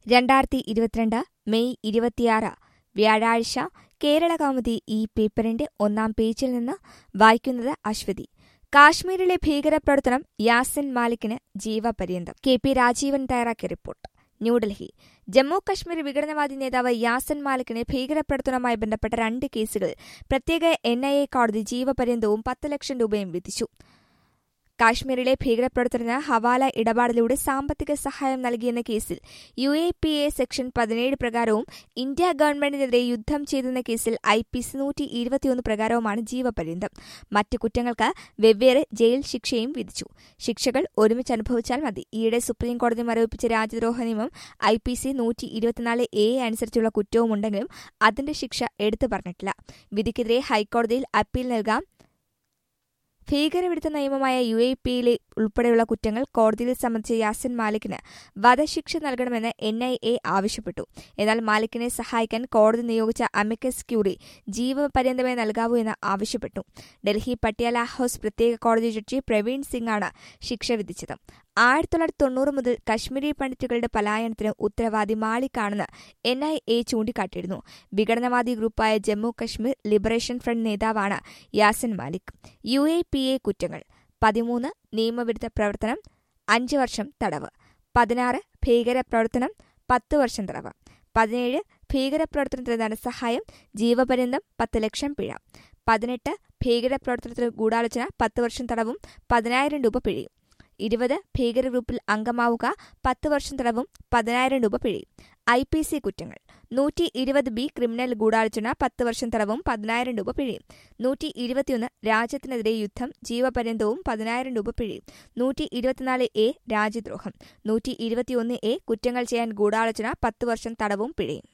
രണ്ടായിരത്തി ഇരുപത്തിരണ്ട് മെയ് ഇരുപത്തിയാറ് വ്യാഴാഴ്ച കേരളകൗമുദി ഈ പേപ്പറിന്റെ ഒന്നാം പേജിൽ നിന്ന് വായിക്കുന്നത് അശ്വതി കാശ്മീരിലെ ഭീകരപ്രവർത്തനം യാസിൻ മാലിക്കിന് ജീവപര്യന്തം കെ പി രാജീവൻ തയ്യാറാക്കിയ റിപ്പോർട്ട് ന്യൂഡൽഹി ജമ്മു കശ്മീർ വിഘടനവാദി നേതാവ് യാസിൻ മാലിക്കിന് ഭീകരപ്രവർത്തനവുമായി ബന്ധപ്പെട്ട രണ്ട് കേസുകളിൽ പ്രത്യേക എൻ ഐ എ കോടതി ജീവപര്യന്തവും പത്ത് ലക്ഷം രൂപയും വിധിച്ചു കാശ്മീരിലെ ഭീകരപ്രവർത്തനത്തിന് ഹവാല ഇടപാടിലൂടെ സാമ്പത്തിക സഹായം നൽകിയെന്ന കേസിൽ U A P A section പതിനേഴ് പ്രകാരവും ഇന്ത്യ ഗവൺമെന്റിനെതിരെ യുദ്ധം ചെയ്തെന്ന കേസിൽ ഐ പി സി നൂറ്റി ഇരുപത്തിയൊന്ന് പ്രകാരവുമാണ് ജീവപര്യന്തം മറ്റ് കുറ്റങ്ങൾക്ക് വെവ്വേറെ ജയിൽ ശിക്ഷയും വിധിച്ചു ശിക്ഷകൾ ഒരുമിച്ച് അനുഭവിച്ചാൽ മതി ഈയിടെ സുപ്രീം കോടതി മരവിപ്പിച്ച രാജ്യദ്രോഹ നിയമം ഐ പി സി നൂറ്റി ഇരുപത്തിനാല് എ അനുസരിച്ചുള്ള കുറ്റവുമുണ്ടെങ്കിലും അതിന്റെ ശിക്ഷ എടുത്തു പറഞ്ഞിട്ടില്ല വിധിക്കെതിരെ ഹൈക്കോടതിയിൽ അപ്പീൽ നൽകാം ഭീകരവിരുദ്ധ നിയമമായ യു എ പിയിലെ ഉൾപ്പെടെയുള്ള കുറ്റങ്ങൾ കോടതിയിൽ സംബന്ധിച്ച യാസിൻ മാലിക്കിന് വധശിക്ഷ നൽകണമെന്ന് എൻ ഐ എ ആവശ്യപ്പെട്ടു എന്നാൽ മാലിക്കിനെ സഹായിക്കാൻ കോടതി നിയോഗിച്ച അമിക്കസ് ക്യൂറി ജീവപര്യന്തമേ നൽകാവൂ എന്ന് ആവശ്യപ്പെട്ടു ഡൽഹി പട്യാല ഹൌസ് പ്രത്യേക കോടതി ജഡ്ജി പ്രവീൺ സിംഗാണ് ശിക്ഷ വിധിച്ചത് ആയിരത്തി തൊള്ളായിരത്തി തൊണ്ണൂറ് മുതൽ കശ്മീരി പണ്ഡിറ്റുകളുടെ പലായനത്തിന് ഉത്തരവാദി മാലിക്കാണെന്ന് എൻ ഐ എ ചൂണ്ടിക്കാട്ടിയിരുന്നു വിഘടനവാദി ഗ്രൂപ്പായ ജമ്മു കശ്മീർ ലിബറേഷൻ ഫ്രണ്ട് നേതാവാണ് Yasin Malik U A P A കുറ്റങ്ങൾ പതിമൂന്ന് നിയമവിരുദ്ധ പ്രവർത്തനം അഞ്ച് വർഷം തടവ് പതിനാറ് ഭീകരപ്രവർത്തനം പത്ത് വർഷം തടവ് പതിനേഴ് ഭീകരപ്രവർത്തനത്തിന് ധനസഹായം ജീവപര്യന്തം പത്ത് ലക്ഷം പിഴ പതിനെട്ട് ഭീകരപ്രവർത്തനത്തിന് ഗൂഢാലോചന പത്ത് വർഷം തടവും പതിനായിരം രൂപ പിഴയും ഇരുപത് ഭീകര ഗ്രൂപ്പിൽ അംഗമാവുക പത്ത് വർഷം തടവും പതിനായിരം രൂപ പിഴയും ഐ പി സി കുറ്റങ്ങൾ നൂറ്റി ഇരുപത് ബി ക്രിമിനൽ ഗൂഢാലോചന പത്ത് വർഷം തടവും പതിനായിരം രൂപ പിഴയും നൂറ്റി ഇരുപത്തിയൊന്ന് രാജ്യത്തിനെതിരെ യുദ്ധം ജീവപര്യന്തവും പതിനായിരം രൂപ പിഴയും നൂറ്റി ഇരുപത്തിനാല് എ രാജ്യദ്രോഹം നൂറ്റി ഇരുപത്തിയൊന്ന് എ കുറ്റങ്ങൾ ചെയ്യാൻ ഗൂഢാലോചന പത്ത് വർഷം തടവും പിഴയും